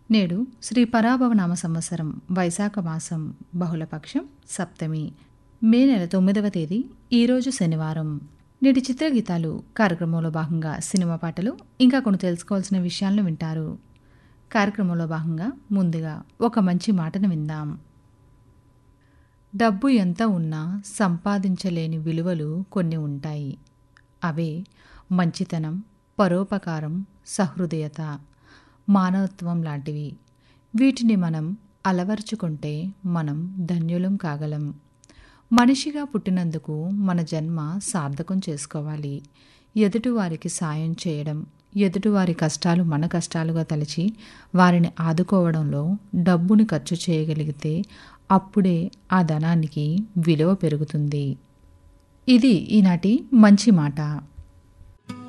నేడు శ్రీ పరాభవనామ సంవత్సరం వైశాఖ మాసం బహుళపక్షం సప్తమి మే నెల తొమ్మిదవ తేదీ ఈరోజు శనివారం నేటి చిత్రగీతాలు కార్యక్రమంలో భాగంగా సినిమా పాటలు ఇంకా కొన్ని తెలుసుకోవాల్సిన విషయాలను వింటారు కార్యక్రమంలో భాగంగా ముందుగా ఒక మంచి మాటను విందాం డబ్బు ఎంత ఉన్నా సంపాదించలేని విలువలు కొన్ని ఉంటాయి అవే మంచితనం పరోపకారం సహృదయత మానవత్వం లాంటివి వీటిని మనం అలవర్చుకుంటే మనం ధన్యులం కాగలం మనిషిగా పుట్టినందుకు మన జన్మ సార్థకం చేసుకోవాలి ఎదుటివారికి సాయం చేయడం ఎదుటివారి కష్టాలు మన కష్టాలుగా తలచి వారిని ఆదుకోవడంలో డబ్బుని ఖర్చు చేయగలిగితే అప్పుడే ఆ ధనానికి విలువ పెరుగుతుంది ఇది ఈనాటి మంచి మాట